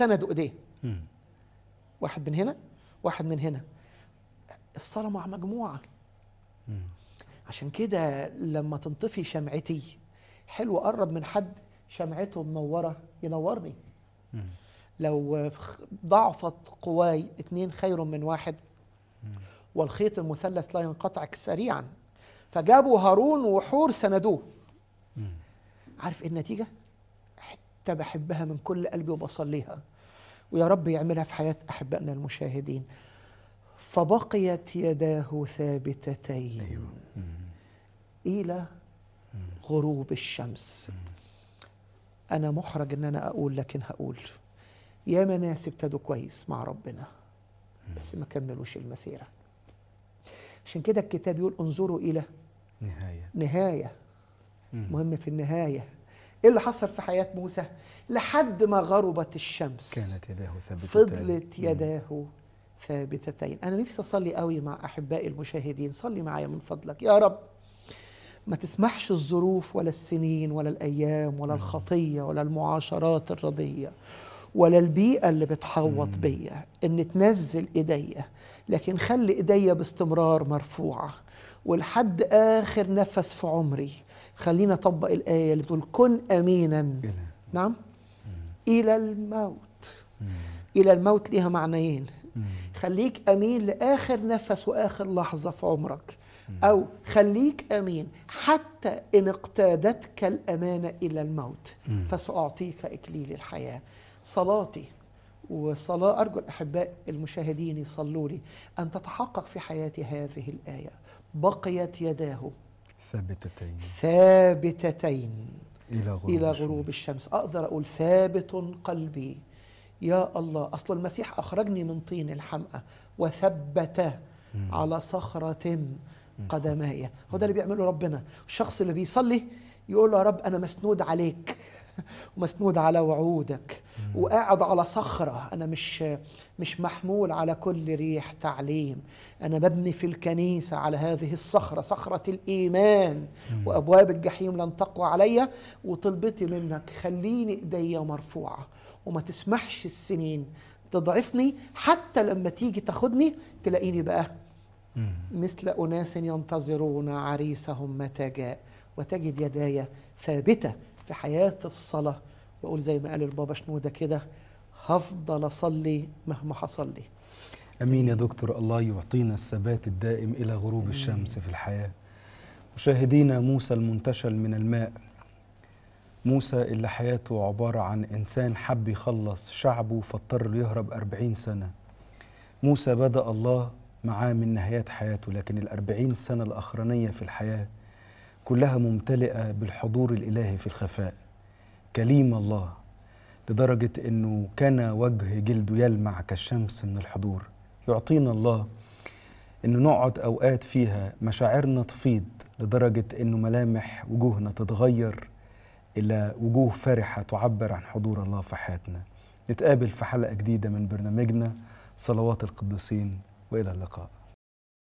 سندوا ايديه مم. واحد من هنا واحد من هنا الصلاة مع مجموعة مم. عشان كده لما تنطفي شمعتي حلو اقرب من حد شمعته منورة ينورني مم. لو ضعفت قواي اتنين خير من واحد والخيط المثلث لا ينقطع سريعا فجابوا هارون وحور سندوه مم. عارف ايه النتيجة؟ حتة بحبها من كل قلبي وبصليها ويا رب يعملها في حياة أحبائنا المشاهدين فبقيت يداه ثابتتين ايوه مم. إلى غروب الشمس أنا محرج إن أنا أقول لكن هقول يا ناس ابتدوا كويس مع ربنا بس ما كملوش المسيرة عشان كده الكتاب يقول انظروا إلى نهايه نهاية مم. مهم في النهاية إيه اللي حصل في حياة موسى لحد ما غربت الشمس كانت يداه ثابتتين فضلت مم. يداه ثابتتين أنا نفسي أصلي قوي مع أحبائي المشاهدين صلي معايا من فضلك يا رب ما تسمحش الظروف ولا السنين ولا الأيام ولا الخطية ولا المعاشرات الرضية ولا البيئة اللي بتحوط بيا إن تنزل إيديا لكن خلي إيديا باستمرار مرفوعة ولحد آخر نفس في عمري خلينا أطبق الآية اللي بتقول كن أمينا إلى نعم إلى الموت مم. إلى الموت ليها معنيين مم. خليك أمين لآخر نفس وآخر لحظة في عمرك أو خليك أمين حتى إن اقتادتك الأمانة إلى الموت مم. فسأعطيك إكليل الحياة صلاتي وصلاة أرجو الأحباء المشاهدين يصلوا لي أن تتحقق في حياتي هذه الآية بقيت يداه ثابتتين ثابتتين الى غروب إلى الشمس. غروب الشمس أقدر أقول ثابت قلبي يا الله أصل المسيح أخرجني من طين الحمأة وثبت مم. على صخرة قدماي هو ده اللي بيعمله ربنا الشخص اللي بيصلي يقول له يا رب أنا مسنود عليك ومسنود على وعودك وقاعد على صخرة أنا مش مش محمول على كل ريح تعليم أنا ببني في الكنيسة على هذه الصخرة صخرة الإيمان وأبواب الجحيم لن تقوى عليا وطلبتي منك خليني إيديا مرفوعة وما تسمحش السنين تضعفني حتى لما تيجي تاخدني تلاقيني بقى مم. مثل أناس ينتظرون عريسهم متى جاء وتجد يداي ثابتة في حياة الصلاة وأقول زي ما قال البابا شنودة كده هفضل أصلي مهما حصل لي امين يا دكتور الله يعطينا الثبات الدائم الى غروب الشمس في الحياه مشاهدينا موسى المنتشل من الماء موسى اللي حياته عبارة عن إنسان حب يخلص شعبه فاضطر يهرب أربعين سنة موسى بدأ الله معاه من نهايات حياته لكن الأربعين سنة الأخرانية في الحياة كلها ممتلئة بالحضور الإلهي في الخفاء كليم الله لدرجة أنه كان وجه جلده يلمع كالشمس من الحضور يعطينا الله أنه نقعد أوقات فيها مشاعرنا تفيض لدرجة أنه ملامح وجوهنا تتغير إلى وجوه فرحة تعبر عن حضور الله في حياتنا نتقابل في حلقة جديدة من برنامجنا صلوات القديسين وإلى اللقاء